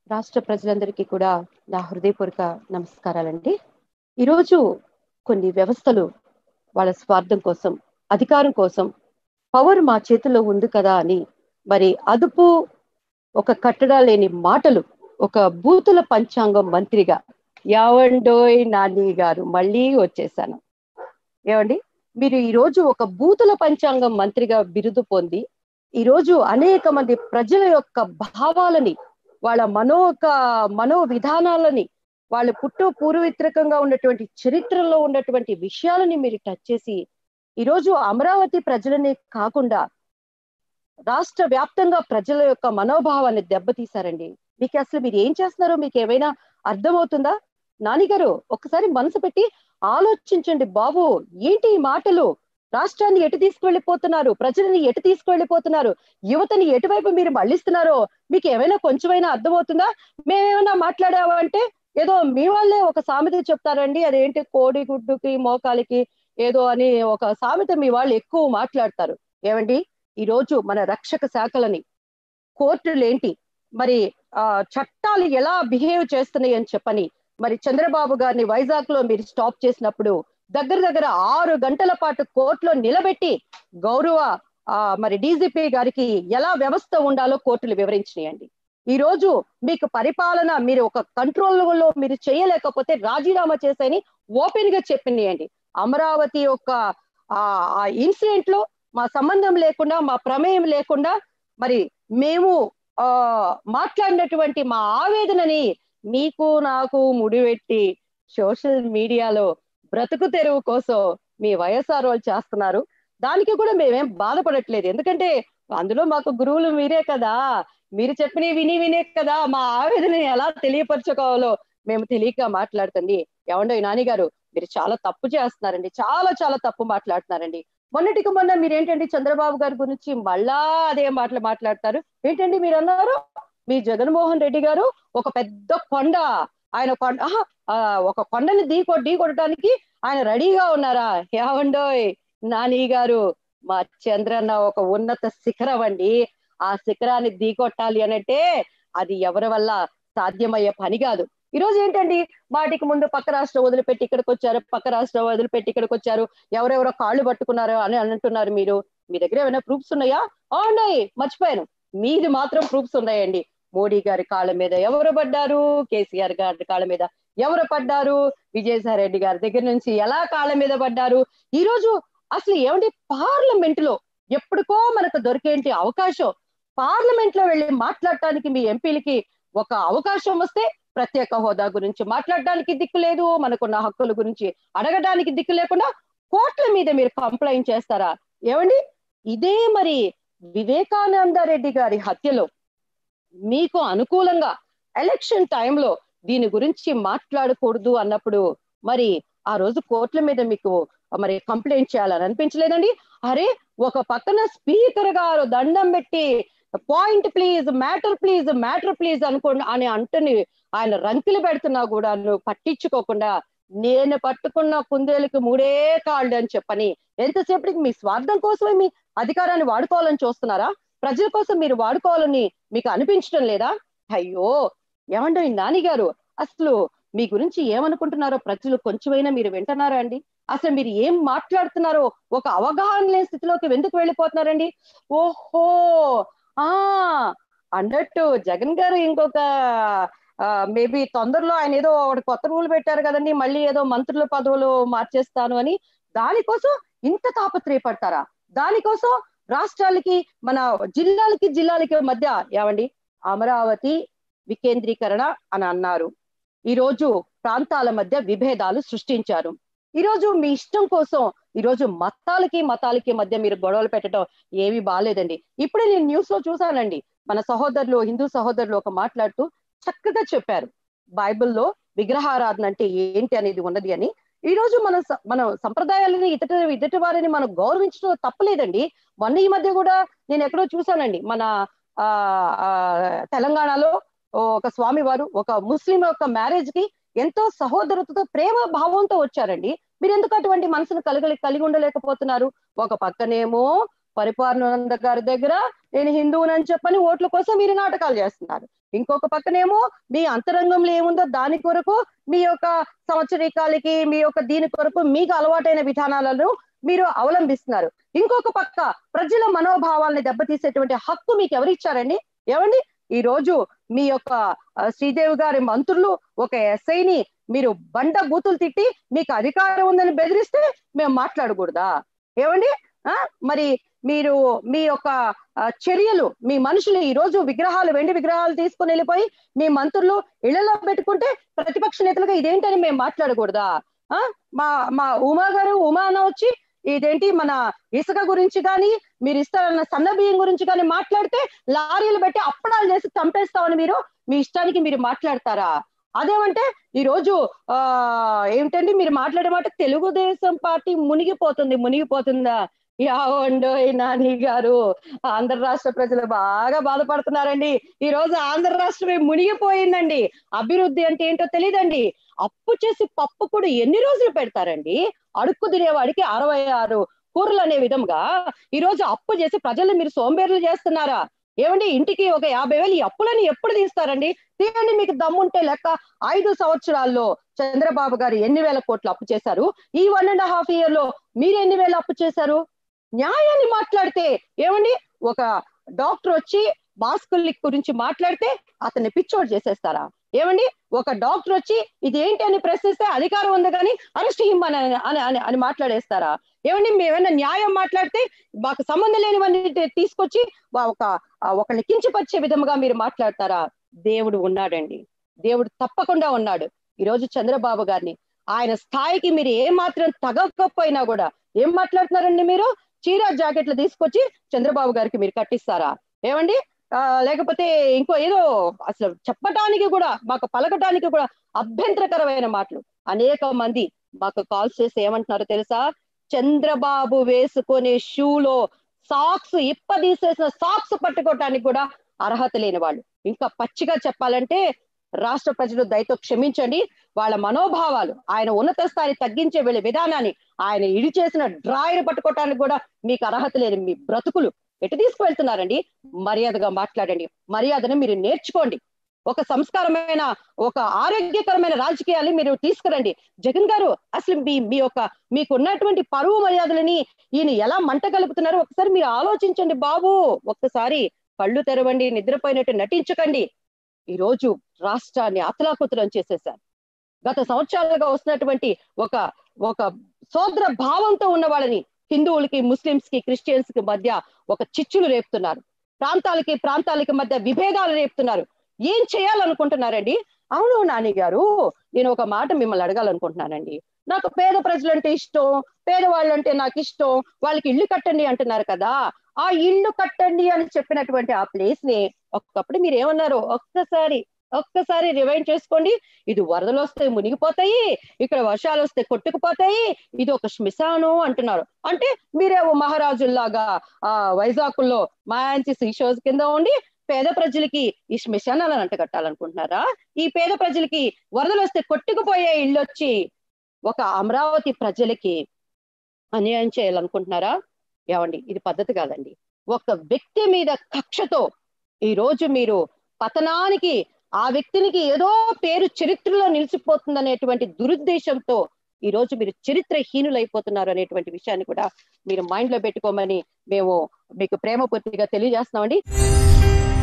రాష్ట్ర ప్రజలందరికీ కూడా నా హృదయపూర్వక నమస్కారాలండి ఈరోజు కొన్ని వ్యవస్థలు వాళ్ళ స్వార్థం కోసం అధికారం కోసం పవర్ మా చేతిలో ఉంది కదా అని మరి అదుపు ఒక కట్టడా లేని మాటలు ఒక బూతుల పంచాంగం మంత్రిగా యావండోయ్ నాని గారు మళ్ళీ వచ్చేసాను ఏమండి మీరు ఈరోజు ఒక బూతుల పంచాంగం మంత్రిగా బిరుదు పొంది ఈరోజు అనేక మంది ప్రజల యొక్క భావాలని వాళ్ళ మనోక మనో విధానాలని వాళ్ళ పుట్టు పూర్వీత్రకంగా ఉన్నటువంటి చరిత్రలో ఉన్నటువంటి విషయాలని మీరు టచ్ చేసి ఈరోజు అమరావతి ప్రజలని కాకుండా రాష్ట్ర వ్యాప్తంగా ప్రజల యొక్క మనోభావాన్ని దెబ్బతీశారండి మీకు అసలు మీరు ఏం చేస్తున్నారో మీకు ఏమైనా అర్థమవుతుందా నానిగారు ఒక్కసారి మనసు పెట్టి ఆలోచించండి బాబు ఏంటి ఈ మాటలు రాష్ట్రాన్ని ఎటు తీసుకువెళ్ళిపోతున్నారు ప్రజలని ఎటు తీసుకువెళ్ళిపోతున్నారు యువతని ఎటువైపు మీరు మళ్ళిస్తున్నారో మీకు ఏమైనా కొంచెమైనా అర్థమవుతుందా మేమేమైనా మాట్లాడామంటే ఏదో మీ వాళ్ళే ఒక సామెత చెప్తారండి అదేంటి కోడి గుడ్డుకి మోకాలికి ఏదో అని ఒక సామెత మీ వాళ్ళు ఎక్కువ మాట్లాడతారు ఏమండి ఈ రోజు మన రక్షక శాఖలని కోర్టులు ఏంటి మరి ఆ చట్టాలు ఎలా బిహేవ్ చేస్తున్నాయి అని చెప్పని మరి చంద్రబాబు గారిని వైజాగ్ లో మీరు స్టాప్ చేసినప్పుడు దగ్గర దగ్గర ఆరు గంటల పాటు కోర్టులో నిలబెట్టి గౌరవ ఆ మరి డీజీపీ గారికి ఎలా వ్యవస్థ ఉండాలో కోర్టులు వివరించినాయండి ఈ రోజు మీకు పరిపాలన మీరు ఒక కంట్రోల్ లో మీరు చేయలేకపోతే రాజీనామా చేసేని ఓపెన్ గా చెప్పినాయండి అమరావతి యొక్క ఆ ఇన్సిడెంట్ లో మా సంబంధం లేకుండా మా ప్రమేయం లేకుండా మరి మేము ఆ మాట్లాడినటువంటి మా ఆవేదనని మీకు నాకు ముడిపెట్టి సోషల్ మీడియాలో బ్రతుకు తెరువు కోసం మీ వైఎస్ఆర్ వాళ్ళు చేస్తున్నారు దానికి కూడా మేమేం బాధపడట్లేదు ఎందుకంటే అందులో మాకు గురువులు మీరే కదా మీరు చెప్పిన విని వినే కదా మా ఆవేదనని ఎలా తెలియపరచుకోవాలో మేము తెలియక మాట్లాడుతుంది ఏమండో నాని గారు మీరు చాలా తప్పు చేస్తున్నారండి చాలా చాలా తప్పు మాట్లాడుతున్నారండి మొన్నటికి మొన్న మీరు ఏంటండి చంద్రబాబు గారి గురించి మళ్ళా అదే మాటలు మాట్లాడతారు ఏంటండి మీరు అన్నారు మీ జగన్మోహన్ రెడ్డి గారు ఒక పెద్ద కొండ ఆయన కొండ ఒక కొండని ఢీ ఢీ కొట్టడానికి ఆయన రెడీగా ఉన్నారా ఏమండోయ్ నాని గారు మా చంద్రన్న ఒక ఉన్నత శిఖరం అండి ఆ శిఖరాన్ని ఢీకొట్టాలి అనంటే అది ఎవరి వల్ల సాధ్యమయ్యే పని కాదు ఈ రోజు ఏంటండి వాటికి ముందు పక్క రాష్ట్రం వదిలిపెట్టి ఇక్కడికి వచ్చారు పక్క రాష్ట్రం వదిలిపెట్టి ఇక్కడికి వచ్చారు ఎవరెవరో కాళ్ళు పట్టుకున్నారు అని అంటున్నారు మీరు మీ దగ్గర ఏమైనా ప్రూఫ్స్ ఉన్నాయా ఉన్నాయి మర్చిపోయాను మీది మాత్రం ప్రూఫ్స్ ఉన్నాయండి మోడీ గారి కాళ్ళ మీద ఎవరు పడ్డారు కేసీఆర్ గారి కాళ్ళ మీద ఎవరు పడ్డారు విజయసాయి రెడ్డి గారి దగ్గర నుంచి ఎలా కాళ్ళ మీద పడ్డారు ఈ రోజు అసలు ఏమండి పార్లమెంట్ లో ఎప్పటికో మనకు దొరికేంటి అవకాశం పార్లమెంట్ లో వెళ్ళి మాట్లాడటానికి మీ ఎంపీలకి ఒక అవకాశం వస్తే ప్రత్యేక హోదా గురించి మాట్లాడడానికి దిక్కు లేదు మనకున్న హక్కుల గురించి అడగడానికి దిక్కు లేకుండా కోట్ల మీద మీరు కంప్లైంట్ చేస్తారా ఏమండి ఇదే మరి వివేకానంద రెడ్డి గారి హత్యలో మీకు అనుకూలంగా ఎలక్షన్ టైంలో దీని గురించి మాట్లాడకూడదు అన్నప్పుడు మరి ఆ రోజు కోర్టుల మీద మీకు మరి కంప్లైంట్ చేయాలని అనిపించలేదండి అరే ఒక పక్కన స్పీకర్ గారు దండం పెట్టి point please matter please matter please అనుకోండి అని అంటని ఆయన రంకిలు పెడుతున్నా కూడా నువ్వు పట్టించుకోకుండా నేను పట్టుకున్న కుందేలకు మూడే కాళ్ళు అని చెప్పని ఎంతసేపటికి మీ స్వార్థం కోసమే మీ అధికారాన్ని వాడుకోవాలని చూస్తున్నారా ప్రజల కోసం మీరు వాడుకోవాలని మీకు అనిపించడం లేదా అయ్యో ఏమండో నాని గారు అసలు మీ గురించి ఏమనుకుంటున్నారో ప్రజలు కొంచెమైనా మీరు వింటున్నారా అండి అసలు మీరు ఏం మాట్లాడుతున్నారో ఒక అవగాహన లేని స్థితిలోకి ఎందుకు వెళ్ళిపోతున్నారండి ఓహో ఆ అన్నట్టు జగన్ గారు ఇంకొక మేబీ తొందరలో ఆయన ఏదో ఒకటి కొత్త రూల్ పెట్టారు కదండి మళ్ళీ ఏదో మంత్రుల పదవులు మార్చేస్తాను అని దానికోసం ఇంత తాపత్రయపడతారా దానికోసం రాష్ట్రాలకి మన జిల్లాలకి జిల్లాలకి మధ్య ఏమండి అమరావతి వికేంద్రీకరణ అని అన్నారు ఈ రోజు ప్రాంతాల మధ్య విభేదాలు సృష్టించారు ఈ రోజు మీ ఇష్టం కోసం ఈ రోజు మతాలకి మతాలకి మధ్య మీరు గొడవలు పెట్టడం ఏమీ బాగాలేదండి ఇప్పుడే నేను న్యూస్ లో చూసానండి మన సహోదరులు హిందూ సహోదరులు ఒక మాట్లాడుతూ చక్కగా చెప్పారు బైబిల్లో విగ్రహారాధన అంటే ఏంటి అనేది ఉన్నది అని ఈ రోజు మన మన సంప్రదాయాలని ఇతట ఇతటి వారిని మనం గౌరవించడం తప్పలేదండి మొన్న ఈ మధ్య కూడా నేను ఎక్కడో చూసానండి మన ఆ తెలంగాణలో ఒక స్వామి వారు ఒక ముస్లిం యొక్క మ్యారేజ్ కి ఎంతో సహోదరతతో ప్రేమ భావంతో వచ్చారండి మీరు ఎందుకు అటువంటి మనసును కలగలి కలిగి ఉండలేకపోతున్నారు ఒక పక్కనేమో పరిపాలనంద గారి దగ్గర నేను హిందువునని చెప్పని ఓట్ల కోసం మీరు నాటకాలు చేస్తున్నారు ఇంకొక పక్కనేమో మీ అంతరంగంలో ఏముందో దాని కొరకు మీ యొక్క సంవత్సరీకాలకి మీ యొక్క దీని కొరకు మీకు అలవాటైన విధానాలను మీరు అవలంబిస్తున్నారు ఇంకొక పక్క ప్రజల మనోభావాల్ని దెబ్బతీసేటువంటి హక్కు మీకు ఎవరిచ్చారండి ఏమండి ఈ రోజు మీ యొక్క ఆ, శ్రీదేవి గారి మంత్రులు ఒక ఎస్ఐని మీరు బండ బూతులు తిట్టి మీకు అధికారం ఉందని బెదిరిస్తే మేము మాట్లాడకూడదా ఏమండి ఆ మరి మీరు మీ యొక్క ఆ, చర్యలు మీ మనుషులు ఈ రోజు విగ్రహాలు వెండి విగ్రహాలు తీసుకుని వెళ్ళిపోయి మీ మంత్రులు ఇళ్లలో పెట్టుకుంటే ప్రతిపక్ష నేతలుగా ఇదేంటని మేము మాట్లాడకూడదా ఆ మా మా ఉమా గారు ఉమా అన్న వచ్చి ఇదేంటి మన ఇసుక గురించి కానీ మీరు ఇస్తారన్న సన్న బియ్యం గురించి కానీ మాట్లాడితే లారీలు పెట్టి అప్పడాలు చేసి చంపేస్తామని మీరు మీ ఇష్టానికి మీరు మాట్లాడతారా అదేమంటే ఈ రోజు ఆ ఏమిటండి మీరు మాట్లాడే మాట తెలుగుదేశం పార్టీ మునిగిపోతుంది మునిగిపోతుందా యావండో నాని గారు ఆంధ్ర రాష్ట్ర ప్రజలు బాగా బాధపడుతున్నారండి ఈ రోజు ఆంధ్ర రాష్ట్రమే మునిగిపోయిందండి అభివృద్ధి అంటే ఏంటో తెలియదండి అప్పు చేసి పప్పు కూడా ఎన్ని రోజులు పెడతారండి అడుక్కు తినేవాడికి అరవై ఆరు కూరలు అనే విధంగా ఈ రోజు అప్పు చేసి ప్రజల్ని మీరు సోంబేర్లు చేస్తున్నారా ఏమండి ఇంటికి ఒక యాభై వేలు ఈ అప్పులని ఎప్పుడు తీస్తారండి తీయండి మీకు దమ్ముంటే లెక్క ఐదు సంవత్సరాల్లో చంద్రబాబు గారు ఎన్ని వేల కోట్లు అప్పు చేశారు ఈ వన్ అండ్ హాఫ్ ఇయర్ లో మీరు ఎన్ని వేలు అప్పు చేశారు న్యాయాన్ని మాట్లాడితే ఏమండి ఒక డాక్టర్ వచ్చి మాస్కుల గురించి మాట్లాడితే అతన్ని పిచ్చోడు చేసేస్తారా ఏమండి ఒక డాక్టర్ వచ్చి ఇది ఏంటి అని ప్రశ్నిస్తే అధికారం ఉంది కానీ అరెస్ట్ ఇమ్మని అని అని అని మాట్లాడేస్తారా ఏమండి మేమైనా న్యాయం మాట్లాడితే మాకు సంబంధం లేనివన్నీ తీసుకొచ్చి వా- ఒక ఆ ఒకళ్ళని కించపరిచే విధముగా మీరు మాట్లాడతారా దేవుడు ఉన్నాడండి దేవుడు తప్పకుండా ఉన్నాడు ఈ రోజు చంద్రబాబు గారిని ఆయన స్థాయికి మీరు ఏ మాత్రం తగకపోయినా కూడా ఏం మాట్లాడుతున్నారండి మీరు చీర జాకెట్లు తీసుకొచ్చి చంద్రబాబు గారికి మీరు కట్టిస్తారా ఏమండి ఆ, లేకపోతే ఇంకో ఏదో అసలు చెప్పటానికి కూడా మాకు పలకటానికి కూడా అభ్యంతరకరమైన మాటలు అనేక మంది మాకు కాల్స్ చేసి ఏమంటున్నారో తెలుసా చంద్రబాబు వేసుకునే షూలో సాక్స్ ఇప్పదీసేసిన సాక్స్ పట్టుకోవటానికి కూడా అర్హత లేని వాళ్ళు ఇంకా పచ్చిగా చెప్పాలంటే రాష్ట్ర ప్రజలు దయతో క్షమించండి వాళ్ళ మనోభావాలు ఆయన ఉన్నత స్థాయి తగ్గించే వెళ్ళే విధానాన్ని ఆయన ఇడి చేసిన డ్రాయర్ పట్టుకోవటానికి కూడా మీకు అర్హత లేని మీ బ్రతుకులు ఎటు తీసుకువెళ్తున్నారండి మర్యాదగా మాట్లాడండి మర్యాదను మీరు నేర్చుకోండి ఒక సంస్కారమైన ఒక ఆరోగ్యకరమైన రాజకీయాన్ని మీరు తీసుకురండి జగన్ గారు అసలు మీ మీ యొక్క మీకు ఉన్నటువంటి పరువు మర్యాదలని ఈయన ఎలా మంట కలుపుతున్నారో ఒకసారి మీరు ఆలోచించండి బాబు ఒక్కసారి కళ్ళు తెరవండి నిద్రపోయినట్టు నటించకండి ఈ రోజు రాష్ట్రాన్ని అతలాకుతలం చేసేశారు గత సంవత్సరాలుగా వస్తున్నటువంటి ఒక ఒక సోదర భావంతో ఉన్న వాళ్ళని హిందువులకి ముస్లింస్ కి క్రిస్టియన్స్ కి మధ్య ఒక చిచ్చులు రేపుతున్నారు ప్రాంతాలకి ప్రాంతాలకి మధ్య విభేదాలు రేపుతున్నారు ఏం చేయాలనుకుంటున్నారండి అవును నాని గారు నేను ఒక మాట మిమ్మల్ని అడగాలనుకుంటున్నానండి నాకు పేద ప్రజలంటే ఇష్టం పేదవాళ్ళంటే నాకు ఇష్టం వాళ్ళకి ఇల్లు కట్టండి అంటున్నారు కదా ఆ ఇల్లు కట్టండి అని చెప్పినటువంటి ఆ ప్లేస్ ని ఒక్కప్పుడు మీరు ఏమన్నారు ఒక్కసారి ఒక్కసారి రివైండ్ చేసుకోండి ఇది వరదలు వస్తే మునిగిపోతాయి ఇక్కడ వర్షాలు వస్తే కొట్టుకుపోతాయి ఇది ఒక శ్మశానం అంటున్నారు అంటే మీరేమో మహారాజుల్లాగా ఆ వైజాగ్ లో మంచి సీషోస్ కింద ఉండి పేద ప్రజలకి ఈ శ్మశానాలను అంటగట్టాలనుకుంటున్నారా ఈ పేద ప్రజలకి వరదలు వస్తే కొట్టుకుపోయే ఇల్లు వచ్చి ఒక అమరావతి ప్రజలకి అన్యాయం చేయాలనుకుంటున్నారా ఏమండి ఇది పద్ధతి కాదండి ఒక వ్యక్తి మీద కక్షతో ఈ రోజు మీరు పతనానికి ఆ వ్యక్తినికి ఏదో పేరు చరిత్రలో నిలిచిపోతుందనేటువంటి దురుద్దేశంతో ఈ రోజు మీరు చరిత్రహీనులైపోతున్నారు అనేటువంటి విషయాన్ని కూడా మీరు మైండ్ లో పెట్టుకోమని మేము మీకు ప్రేమపూర్తిగా తెలియజేస్తున్నామండి